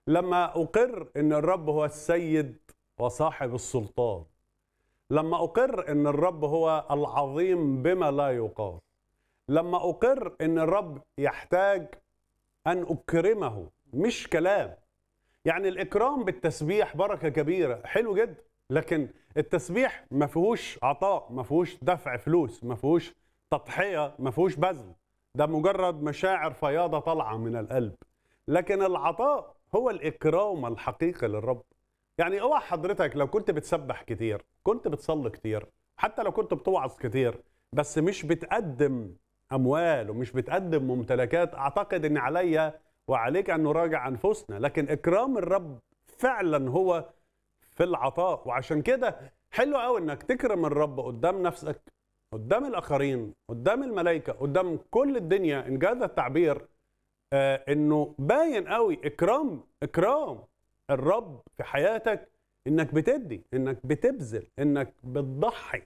لما اقر ان الرب هو السيد وصاحب السلطان لما اقر ان الرب هو العظيم بما لا يقاس لما اقر ان الرب يحتاج ان اكرمه مش كلام يعني الاكرام بالتسبيح بركه كبيره حلو جدا لكن التسبيح ما فيهوش عطاء ما فيهوش دفع فلوس ما فيهوش تضحيه ما فيهوش بذل ده مجرد مشاعر فياضه طالعه من القلب لكن العطاء هو الاكرام الحقيقي للرب يعني اوعى حضرتك لو كنت بتسبح كتير كنت بتصلي كتير حتى لو كنت بتوعظ كتير بس مش بتقدم اموال ومش بتقدم ممتلكات اعتقد ان عليا وعليك ان نراجع انفسنا لكن اكرام الرب فعلا هو في العطاء وعشان كده حلو قوي انك تكرم الرب قدام نفسك قدام الاخرين قدام الملائكه قدام كل الدنيا ان جاز التعبير آه انه باين قوي اكرام اكرام الرب في حياتك انك بتدي انك بتبذل انك بتضحي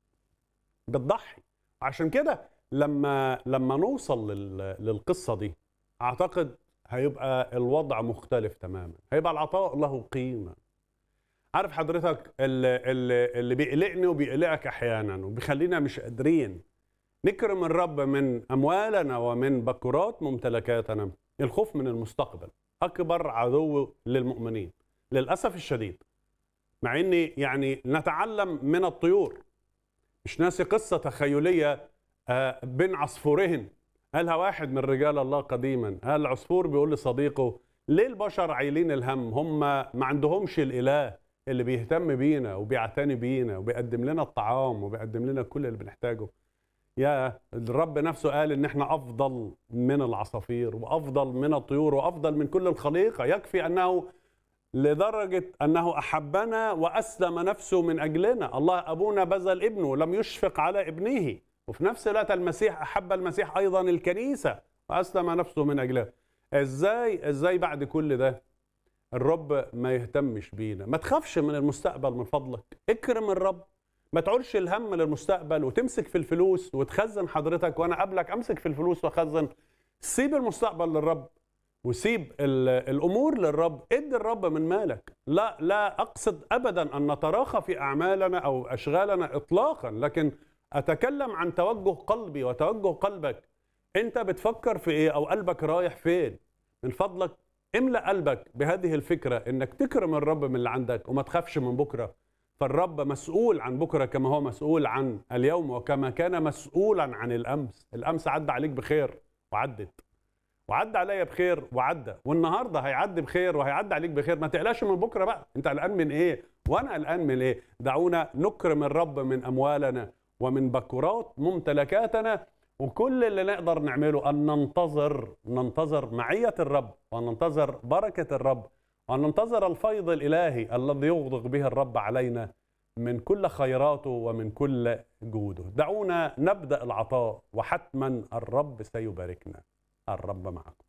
بتضحي عشان كده لما لما نوصل لل- للقصه دي اعتقد هيبقى الوضع مختلف تماما هيبقى العطاء له قيمه عارف حضرتك اللي, اللي, اللي بيقلقني وبيقلقك احيانا وبيخلينا مش قادرين نكرم الرب من اموالنا ومن بكرات ممتلكاتنا الخوف من المستقبل اكبر عدو للمؤمنين للاسف الشديد مع اني يعني نتعلم من الطيور مش ناسي قصه تخيليه آه، بين عصفورين قالها واحد من رجال الله قديما قال العصفور بيقول لصديقه ليه البشر عايلين الهم هم ما عندهمش الاله اللي بيهتم بينا وبيعتني بينا وبيقدم لنا الطعام وبيقدم لنا كل اللي بنحتاجه يا الرب نفسه قال ان احنا افضل من العصافير وافضل من الطيور وافضل من كل الخليقه يكفي انه لدرجه انه احبنا واسلم نفسه من اجلنا الله ابونا بذل ابنه لم يشفق على ابنه وفي نفس الوقت المسيح احب المسيح ايضا الكنيسه واسلم نفسه من اجلها ازاي ازاي بعد كل ده الرب ما يهتمش بينا ما تخافش من المستقبل من فضلك اكرم الرب ما تعولش الهم للمستقبل وتمسك في الفلوس وتخزن حضرتك وانا قبلك امسك في الفلوس واخزن سيب المستقبل للرب وسيب ال- الامور للرب ادي الرب من مالك لا لا اقصد ابدا ان نتراخى في اعمالنا او اشغالنا اطلاقا لكن اتكلم عن توجه قلبي وتوجه قلبك انت بتفكر في ايه او قلبك رايح فين من فضلك املا قلبك بهذه الفكره انك تكرم الرب من اللي عندك وما تخافش من بكره فالرب مسؤول عن بكره كما هو مسؤول عن اليوم وكما كان مسؤولا عن الامس الامس عدى عليك بخير وعدت وعدى عليا بخير وعدى والنهارده هيعدي بخير وهيعدي عليك بخير ما تقلقش من بكره بقى انت قلقان من ايه وانا قلقان من ايه دعونا نكرم الرب من اموالنا ومن بكرات ممتلكاتنا وكل اللي نقدر نعمله ان ننتظر ننتظر معيه الرب وننتظر بركه الرب وننتظر الفيض الالهي الذي يغدق به الرب علينا من كل خيراته ومن كل جوده دعونا نبدا العطاء وحتما الرب سيباركنا الرب معكم